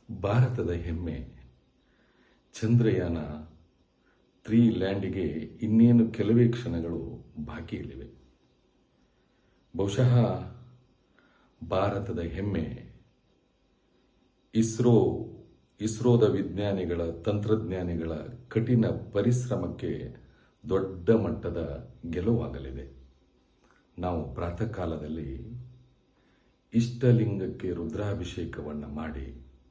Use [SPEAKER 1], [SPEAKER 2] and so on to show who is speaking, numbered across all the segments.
[SPEAKER 1] ಭಾರತದ ಹೆಮ್ಮೆ ಚಂದ್ರಯಾನ ತ್ರೀ ಲ್ಯಾಂಡಿಗೆ ಇನ್ನೇನು ಕೆಲವೇ ಕ್ಷಣಗಳು ಬಾಕಿಯಲ್ಲಿವೆ ಬಹುಶಃ ಭಾರತದ ಹೆಮ್ಮೆ ಇಸ್ರೋ ಇಸ್ರೋದ ವಿಜ್ಞಾನಿಗಳ ತಂತ್ರಜ್ಞಾನಿಗಳ ಕಠಿಣ ಪರಿಶ್ರಮಕ್ಕೆ ದೊಡ್ಡ ಮಟ್ಟದ ಗೆಲುವಾಗಲಿದೆ ನಾವು ಪ್ರಾತಃ ಕಾಲದಲ್ಲಿ ಇಷ್ಟಲಿಂಗಕ್ಕೆ ರುದ್ರಾಭಿಷೇಕವನ್ನು ಮಾಡಿ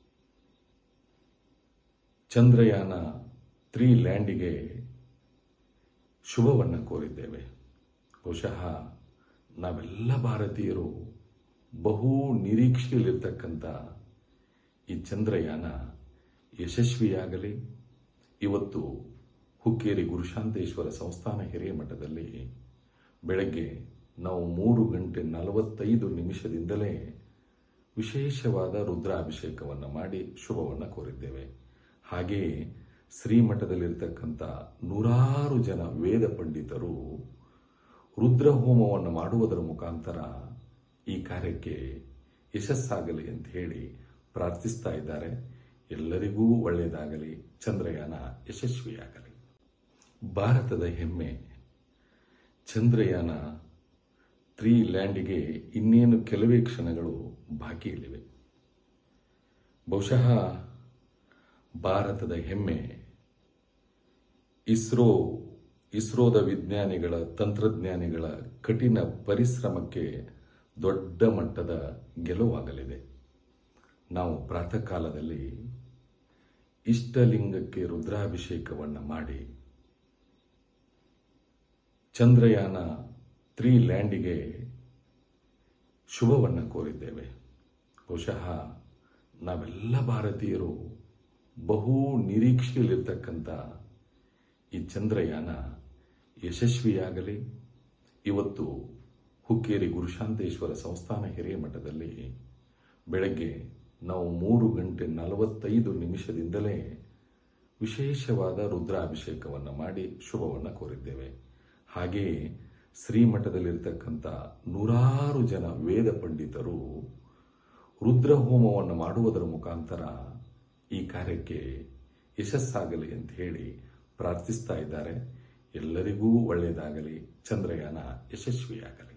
[SPEAKER 1] ಚಂದ್ರಯಾನ ತ್ರೀ ಲ್ಯಾಂಡಿಗೆ ಶುಭವನ್ನು ಕೋರಿದ್ದೇವೆ ಬಹುಶಃ ನಾವೆಲ್ಲ ಭಾರತೀಯರು ಬಹು ನಿರೀಕ್ಷೆಯಲ್ಲಿರ್ತಕ್ಕಂಥ ಈ ಚಂದ್ರಯಾನ ಯಶಸ್ವಿಯಾಗಲಿ ಇವತ್ತು ಹುಕ್ಕೇರಿ ಗುರುಶಾಂತೇಶ್ವರ ಸಂಸ್ಥಾನ ಹಿರೇಮಠದಲ್ಲಿ ಬೆಳಗ್ಗೆ ನಾವು ಮೂರು ಗಂಟೆ ನಲವತ್ತೈದು ನಿಮಿಷದಿಂದಲೇ ವಿಶೇಷವಾದ ರುದ್ರಾಭಿಷೇಕವನ್ನು ಮಾಡಿ ಶುಭವನ್ನು ಕೋರಿದ್ದೇವೆ ಹಾಗೆಯೇ ಶ್ರೀಮಠದಲ್ಲಿರ್ತಕ್ಕಂಥ ನೂರಾರು ಜನ ವೇದ ಪಂಡಿತರು ರುದ್ರ ಹೋಮವನ್ನು ಮಾಡುವುದರ ಮುಖಾಂತರ ಈ ಕಾರ್ಯಕ್ಕೆ ಯಶಸ್ಸಾಗಲಿ ಅಂತ ಹೇಳಿ ಪ್ರಾರ್ಥಿಸ್ತಾ ಇದ್ದಾರೆ ಎಲ್ಲರಿಗೂ ಒಳ್ಳೆಯದಾಗಲಿ ಚಂದ್ರಯಾನ ಯಶಸ್ವಿಯಾಗಲಿ ಭಾರತದ ಹೆಮ್ಮೆ ಚಂದ್ರಯಾನ ತ್ರೀ ಲ್ಯಾಂಡಿಗೆ ಇನ್ನೇನು ಕೆಲವೇ ಕ್ಷಣಗಳು ಬಾಕಿಯಲ್ಲಿವೆ ಬಹುಶಃ ಭಾರತದ ಹೆಮ್ಮೆ ಇಸ್ರೋ ಇಸ್ರೋದ ವಿಜ್ಞಾನಿಗಳ ತಂತ್ರಜ್ಞಾನಿಗಳ ಕಠಿಣ ಪರಿಶ್ರಮಕ್ಕೆ ದೊಡ್ಡ ಮಟ್ಟದ ಗೆಲುವಾಗಲಿದೆ ನಾವು ಪ್ರಾತಃ ಕಾಲದಲ್ಲಿ ಇಷ್ಟಲಿಂಗಕ್ಕೆ ರುದ್ರಾಭಿಷೇಕವನ್ನು ಮಾಡಿ ಚಂದ್ರಯಾನ ತ್ರೀ ಲ್ಯಾಂಡಿಗೆ ಶುಭವನ್ನು ಕೋರಿದ್ದೇವೆ ಬಹುಶಃ ನಾವೆಲ್ಲ ಭಾರತೀಯರು ಬಹು ನಿರೀಕ್ಷೆಯಲ್ಲಿರ್ತಕ್ಕಂಥ ಈ ಚಂದ್ರಯಾನ ಯಶಸ್ವಿಯಾಗಲಿ ಇವತ್ತು ಹುಕ್ಕೇರಿ ಗುರುಶಾಂತೇಶ್ವರ ಸಂಸ್ಥಾನ ಹಿರೇಮಠದಲ್ಲಿ ಬೆಳಗ್ಗೆ ನಾವು ಮೂರು ಗಂಟೆ ನಲವತ್ತೈದು ನಿಮಿಷದಿಂದಲೇ ವಿಶೇಷವಾದ ರುದ್ರಾಭಿಷೇಕವನ್ನು ಮಾಡಿ ಶುಭವನ್ನು ಕೋರಿದ್ದೇವೆ ಹಾಗೆಯೇ ಶ್ರೀಮಠದಲ್ಲಿರ್ತಕ್ಕಂಥ ನೂರಾರು ಜನ ವೇದ ಪಂಡಿತರು ರುದ್ರ ಹೋಮವನ್ನು ಮಾಡುವುದರ ಮುಖಾಂತರ ಈ ಕಾರ್ಯಕ್ಕೆ ಯಶಸ್ಸಾಗಲಿ ಅಂತ ಹೇಳಿ ಪ್ರಾರ್ಥಿಸ್ತಾ ಇದ್ದಾರೆ ಎಲ್ಲರಿಗೂ ಒಳ್ಳೆಯದಾಗಲಿ ಚಂದ್ರಯಾನ ಯಶಸ್ವಿಯಾಗಲಿ